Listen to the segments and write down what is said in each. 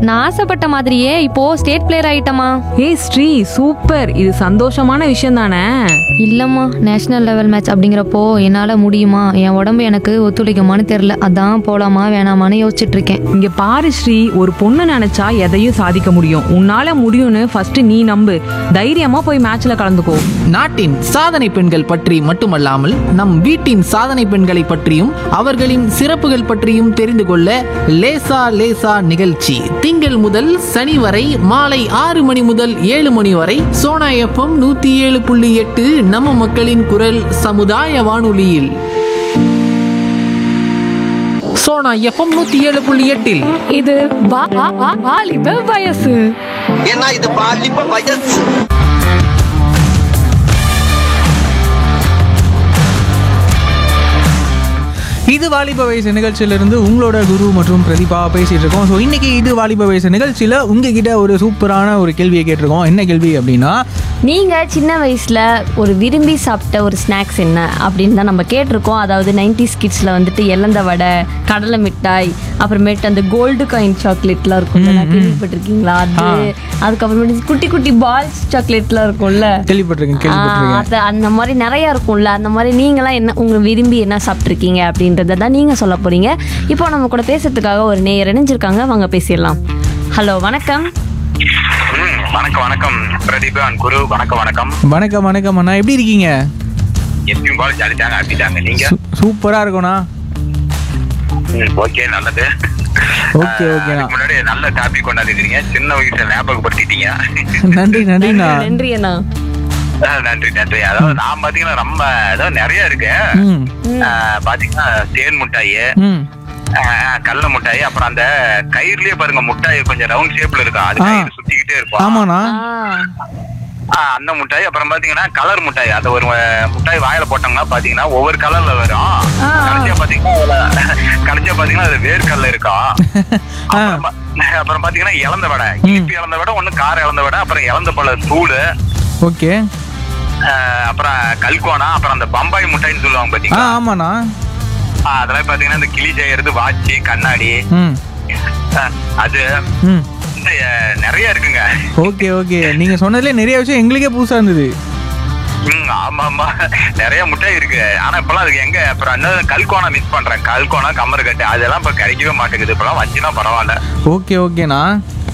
நான் ஆசைப்பட்ட மாதிரியே இப்போ ஸ்டேட் பிளேயர் ஆயிட்டமா ஏய் ஸ்ரீ சூப்பர் இது சந்தோஷமான விஷயம் தானே இல்லம்மா நேஷனல் லெவல் மேட்ச் அப்படிங்கிறப்போ என்னால முடியுமா என் உடம்பு எனக்கு ஒத்துழைக்குமான்னு தெரியல அதான் போலாமா வேணாமான்னு யோசிச்சுட்டு இருக்கேன் இங்க பாரு ஸ்ரீ ஒரு பொண்ணு நினைச்சா எதையும் சாதிக்க முடியும் உன்னால முடியும்னு ஃபர்ஸ்ட் நீ நம்பு தைரியமா போய் மேட்ச்ல கலந்துக்கோ நாட்டின் சாதனை பெண்கள் பற்றி மட்டுமல்லாமல் நம் வீட்டின் சாதனை பெண்களை பற்றியும் அவர்களின் சிறப்புகள் பற்றியும் தெரிந்து கொள்ள லேசா லேசா நிகழ்ச்சி திங்கள் முதல் சனி வரை மாலை ஆறு மணி முதல் ஏழு மணி வரை சோனா எஃப்எம் நூத்தி ஏழு புள்ளி எட்டு நம்ம மக்களின் குரல் சமுதாய வானொலியில் சோனா எஃப்எம் நூத்தி ஏழு புள்ளி எட்டில் இது வாலிப வயசு ஏன்னா இது பாலிப்ப வயசு இது வாலிப வயசு நிகழ்ச்சியிலிருந்து உங்களோட குரு மற்றும் பிரதீபா பேசிட்டு இருக்கோம் ஸோ இன்னைக்கு இது வாலிப வயசு நிகழ்ச்சியில் உங்ககிட்ட ஒரு சூப்பரான ஒரு கேள்வியை கேட்டிருக்கோம் என்ன கேள்வி அப்படின்னா நீங்க சின்ன வயசுல ஒரு விரும்பி சாப்பிட்ட ஒரு ஸ்நாக்ஸ் என்ன அப்படின்னு தான் நம்ம கேட்டிருக்கோம் அதாவது நைன்டிஸ் கிட்ஸ்ல வந்துட்டு எலந்த வடை கடலை மிட்டாய் அப்புறமேட்டு அந்த கோல்டு காயின் சாக்லேட்லாம் இருக்கும்ல நான் கேள்விப்பட்டிருக்கீங்களா அது அதுக்கப்புறமேட்டு குட்டி குட்டி பால்ஸ் சாக்லேட்லாம் இருக்கும்ல கேள்விப்பட்டிருக்கேன் ஆ, கேள்விப்பட்டிருக்கேன் அது அந்த மாதிரி நிறைய இருக்கும்ல அந்த மாதிரி நீங்களாம் என்ன உங்க விரும்பி என்ன சாப்பிட்ருக்கீங்க அப்படின்றத தான் நீங்க சொல்ல போறீங்க இப்போ நம்ம கூட பேசுறதுக்காக ஒரு நேயர் இணைஞ்சிருக்காங்க வாங்க பேசிடலாம் ஹலோ வணக்கம் ம், வணக்கம் வணக்கம் பிரதீப் அண்ட் குரு வணக்கம் வணக்கம் வணக்கம் வணக்கம் அண்ணா எப்படி இருக்கீங்க எப்பயும் போல ஜாலி தாங்க ஹாப்பி தாங்க நீங்க சூ- சூப்பரா இருக்கோண்ணா ம், ஓகே நல்லது ஓகே ஆ, ஓகேண்ணா அதுக்கு முன்னாடி நல்ல டாபிக் கொண்டாந்துக்கிறீங்க சின்ன வயசுல ஞாபகப்படுத்திட்டீங்க நன்றி நன்றிண்ணா நன்றி அண்ணா ஆ, நன்றி நன்றி அதாவது நான் பாத்தீங்கன்னா ரொம்ப அதாவது நிறைய இருக்கு ம் ஆ, பாத்தீங்கன்னா தேன் முட்டாய் ம் ஆ, கடல முட்டாய் அப்புறம் அந்த கயிறுலயே பாருங்க முட்டாய் கொஞ்சம் ரவுண்ட் ஷேப்ல இருக்கும் அது ஆ. கயிறு சுத்திக்கிட்டே இருக்கும் ஆமாண்ணா ஆ, அந்த முட்டாய் அப்புறம் பாத்தீங்கன்னா கலர் முட்டாய் அது ஒரு அஹ், முட்டாய் வாயில போட்டோம்னா பாத்தீங்கன்னா ஒவ்வொரு கலர்ல வரும் கடைசியா பாத்தீங்கன்னா அதுல- கடைசியா பாத்தீங்கன்னா அது வேர்க்கல்ல இருக்கும் அப்புறம் பா- அப்புறம் பாத்தீங்கன்னா இளந்த வடை இனிப்பு இளந்த வடை ஒண்ணு கார இளந்த வடை அப்புறம் இளந்த பழ தூள் ஓகே அஹ், அப்புறம் கல்கோனா அப்புறம் அந்த பம்பாய் முட்டாய்ன்னு சொல்லுவாங்க ஆ பாத்தீங்களா ஆமாண்ணா ஆ, அதெல்லாம் பாத்தீங்கன்னா இந்த கிளி செய்யறது வாட்சி கண்ணாடி ம் அஹ், அது ம் இந்த, அஹ், நிறைய இருக்குங்க ஓகே ஓகே நீங்க சொன்னதுல நிறைய விஷயம் எங்களுக்கே புதுசா இருந்தது ம் ஆமா ஆமா நிறைய முட்டாய் இருக்கு ஆனா இப்பெல்லாம் அதுக்கு எங்க அப்புறம் இன்னும் கல்கோனா மிஸ் பண்றேன் கல்கோனா கம்மர் கட்டு அதெல்லாம் இப்ப கிடைக்கவே மாட்டேங்குது இப்பெல்லாம் வச்சுனா பரவாயில்ல ஓகே ஓகேண்ணா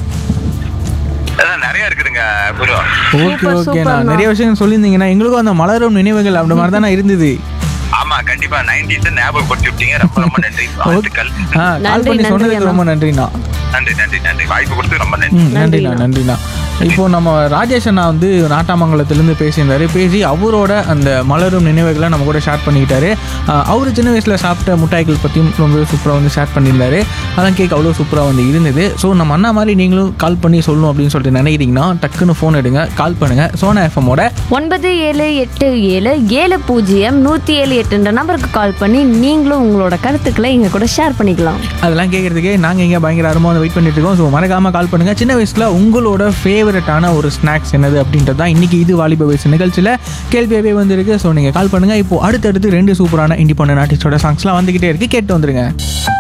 அதெல்லாம் நிறைய இருக்குதுங்க குரு ஓகே ஓகேண்ணா நிறைய விஷயம் சொல்லியிருந்தீங்கண்ணா எங்களுக்கும் அந்த மலரும் நினைவுகள் அப்படி மாதிரி தானே இருந்தது ஆமா கண்டிப்பா நைன்டிஸ் ஞாபகப்படுத்தி விட்டீங்க ரொம்ப ரொம்ப நன்றி வாழ்த்துக்கள் ஆ கால் நன்றி, பண்ணி நன்றி சொன்னதுக்கு அண்ணா. ரொம்ப நன்றிண்ணா நன்றி நன்றி நன்றி வாய்ப்பு கொடுத்து ரொம்ப நன்றி ம் நன்றிண்ணா நன்றிண்ணா இப்போ நம்ம ராஜேஷ் அண்ணா வந்து நாட்டாமங்கலத்துலேருந்து பேசியிருந்தாரு பேசி அவரோட அந்த மலரும் நினைவுகளை நம்ம கூட ஷேர் பண்ணிக்கிட்டாரு அவர் சின்ன வயசில் சாப்பிட்ட முட்டாய்கள் பற்றியும் ரொம்ப சூப்பராக வந்து ஷேர் பண்ணியிருந்தாரு அதான் கேக் அவ்வளோ சூப்பராக வந்து இருந்தது ஸோ நம்ம அண்ணா மாதிரி நீங்களும் கால் பண்ணி சொல்லணும் அப்படின்னு சொல்லிட்டு நினைக்கிறீங்கன்னா டக்குன்னு ஃபோன் எடுங்க கால் பண்ணுங்கள் சோனா எஃப்எம்மோட ஒன்பது ஏழு எட்டு ஏழு ஏழு பூஜ்ஜியம் நூற்றி ஏழு எட்டுன்ற நம்பருக்கு கால் பண்ணி நீங்களும் உங்களோட கருத்துக்களை எங்கள் கூட ஷேர் பண்ணிக்கலாம் அதெல்லாம் கேட்குறதுக்கே நாங்கள் இங்கே பயங்கர ஆர்வமாக வந்து வெயிட் பண்ணிட்டு இருக்கோம் ஸோ மறக்காமல் கால் பண்ணுங்கள் சின்ன வயசில் உங்களோட ஃபேவரட்டான ஒரு ஸ்நாக்ஸ் என்னது அப்படின்றது தான் இன்றைக்கி இது வாலிப வயசு நிகழ்ச்சியில் கேள்வியாகவே வந்திருக்கு ஸோ நீங்கள் கால் பண்ணுங்கள் இப்போ அடுத்தடுத்து ரெண்டு சூப்பரான இண்டிபெண்டன்ட் ஆர்டிஸ்டோட சாங்ஸ்லாம் வந்துக்கிட்டே இருக்குது கேட்டு வந்துருங்க